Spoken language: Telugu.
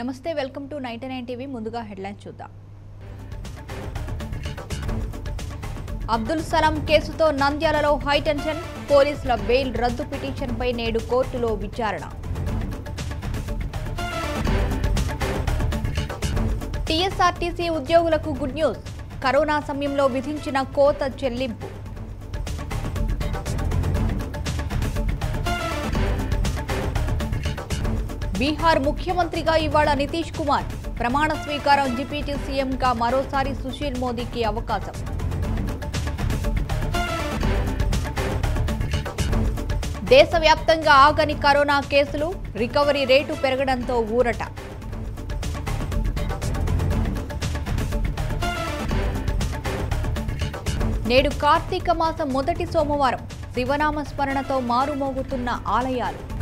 నమస్తే welcome to ninety nine TV ముందుగా హెడ్లైన్స్ చూద్దాం అబ్దుల్ సలాం కేసుతో నంద్యాలలో హైటెన్షన్ పోలీసుల బెయిల్ రద్దు పిటిషన్పై నేడు కోర్టులో విచారణ టీఎస్ఆర్టీసీ ఉద్యోగులకు గుడ్ న్యూస్ కరోనా సమయంలో విధించిన కోత చెల్లింపు బీహార్ ముఖ్యమంత్రిగా ఇవాళ నితీష్ కుమార్ ప్రమాణ స్వీకారం డిప్యూటీ సీఎంగా మరోసారి సుశీల్ మోదీకి అవకాశం దేశవ్యాప్తంగా ఆగని కరోనా కేసులు రికవరీ రేటు పెరగడంతో ఊరట నేడు కార్తీక మాసం మొదటి సోమవారం శివనామ స్మరణతో మారుమోగుతున్న ఆలయాలు